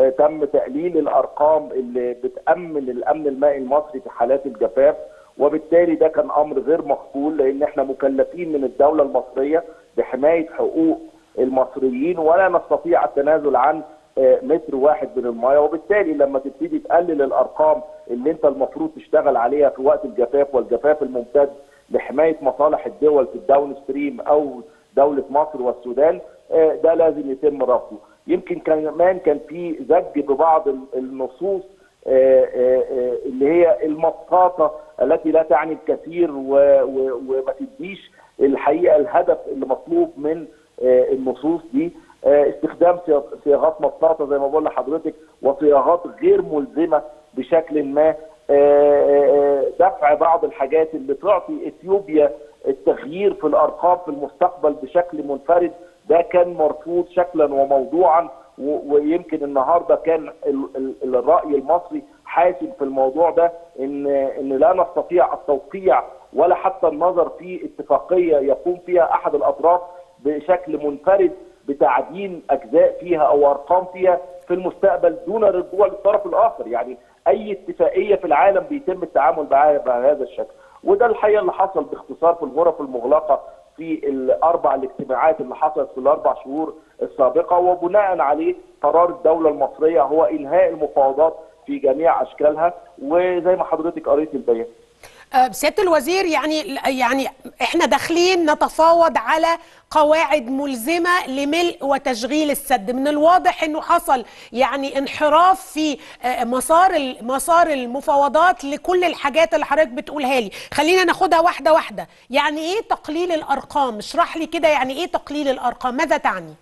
آه، تم تقليل الارقام اللي بتامن الامن المائي المصري في حالات الجفاف وبالتالي ده كان امر غير مقبول لان احنا مكلفين من الدوله المصريه بحمايه حقوق المصريين ولا نستطيع التنازل عن آه، متر واحد من المياه وبالتالي لما تبتدي تقلل الارقام اللي انت المفروض تشتغل عليها في وقت الجفاف والجفاف الممتد لحمايه مصالح الدول في الداون ستريم او دوله مصر والسودان آه، ده لازم يتم رفضه يمكن كمان كان في زج ببعض ال- النصوص آه، آه، آه، اللي هي المطاطه التي لا تعني الكثير و- و- وما تديش الحقيقه الهدف اللي مطلوب من آه، النصوص دي آه، استخدام صياغ- صياغات مطاطه زي ما بقول لحضرتك وصياغات غير ملزمه بشكل ما آه، آه، دفع بعض الحاجات اللي تعطي اثيوبيا التغيير في الارقام في المستقبل بشكل منفرد ده كان مرفوض شكلا وموضوعا و- ويمكن النهارده كان ال- ال- الراي المصري حاسم في الموضوع ده ان ان لا نستطيع التوقيع ولا حتى النظر في اتفاقيه يقوم فيها احد الاطراف بشكل منفرد بتعديل اجزاء فيها او ارقام فيها في المستقبل دون رجوع للطرف الاخر يعني اي اتفاقيه في العالم بيتم التعامل معها بهذا الشكل وده الحقيقه اللي حصل باختصار في الغرف المغلقه في الاربع الاجتماعات اللي حصلت في الاربع شهور السابقه وبناء عليه قرار الدوله المصريه هو انهاء المفاوضات في جميع اشكالها وزي ما حضرتك قريت البيان آه، سياده الوزير يعني يعني احنا داخلين نتفاوض على قواعد ملزمه لملء وتشغيل السد من الواضح انه حصل يعني انحراف في آه، مسار ال- مسار المفاوضات لكل الحاجات اللي حضرتك بتقولها لي خلينا ناخدها واحده واحده يعني ايه تقليل الارقام اشرح لي كده يعني ايه تقليل الارقام ماذا تعني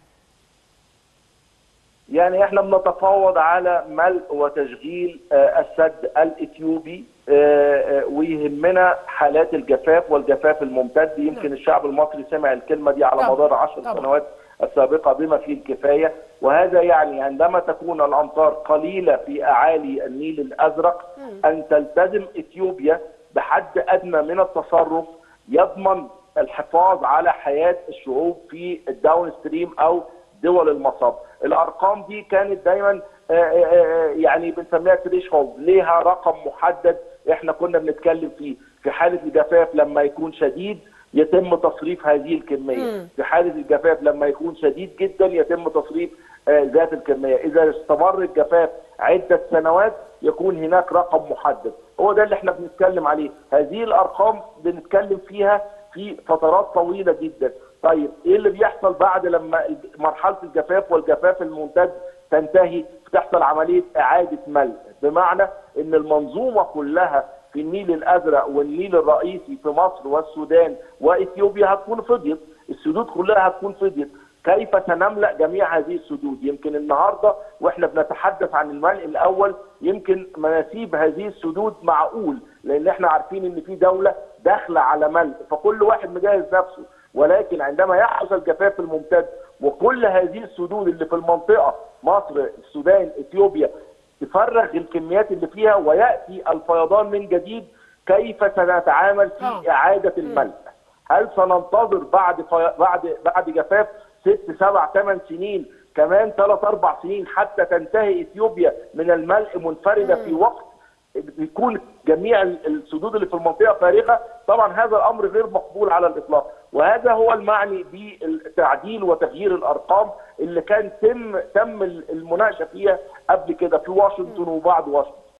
يعني احنا بنتفاوض على ملء وتشغيل آه، السد الاثيوبي آه، آه، ويهمنا حالات الجفاف والجفاف الممتد يمكن الشعب المصري سمع الكلمه دي على طبعا. مدار عشر طبعا. سنوات السابقه بما فيه الكفايه وهذا يعني عندما تكون الامطار قليله في اعالي النيل الازرق ان تلتزم اثيوبيا بحد ادنى من التصرف يضمن الحفاظ على حياه الشعوب في الداون ستريم او دول المصاب الارقام دي كانت دايما آه، آه، آه، يعني بنسميها تريش هولد ليها رقم محدد احنا كنا بنتكلم فيه في حاله الجفاف لما يكون شديد يتم تصريف هذه الكميه في حاله الجفاف لما يكون شديد جدا يتم تصريف آه، ذات الكميه اذا استمر الجفاف عده سنوات يكون هناك رقم محدد هو ده اللي احنا بنتكلم عليه هذه الارقام بنتكلم فيها في فترات طويله جدا طيب ايه اللي بيحصل بعد لما مرحله الجفاف والجفاف الممتد تنتهي بتحصل عمليه اعاده ملء بمعنى ان المنظومه كلها في النيل الازرق والنيل الرئيسي في مصر والسودان واثيوبيا هتكون فضيت السدود كلها هتكون فضيت كيف سنملا جميع هذه السدود يمكن النهارده واحنا بنتحدث عن الملء الاول يمكن مناسيب هذه السدود معقول لان احنا عارفين ان في دوله داخله على ملء فكل واحد مجهز نفسه ولكن عندما يحدث الجفاف الممتد وكل هذه السدود اللي في المنطقه مصر السودان اثيوبيا تفرغ الكميات اللي فيها وياتي الفيضان من جديد كيف سنتعامل في آه. اعاده الملء هل سننتظر بعد في... بعد بعد جفاف ست سبع ثمان سنين كمان ثلاث اربع سنين حتى تنتهي اثيوبيا من الملء منفرده في وقت يكون جميع السدود اللي في المنطقه فارغه طبعا هذا الامر غير مقبول على الاطلاق وهذا هو المعني بالتعديل وتغيير الارقام اللي كان تم تم المناقشه فيها قبل كده في واشنطن وبعد واشنطن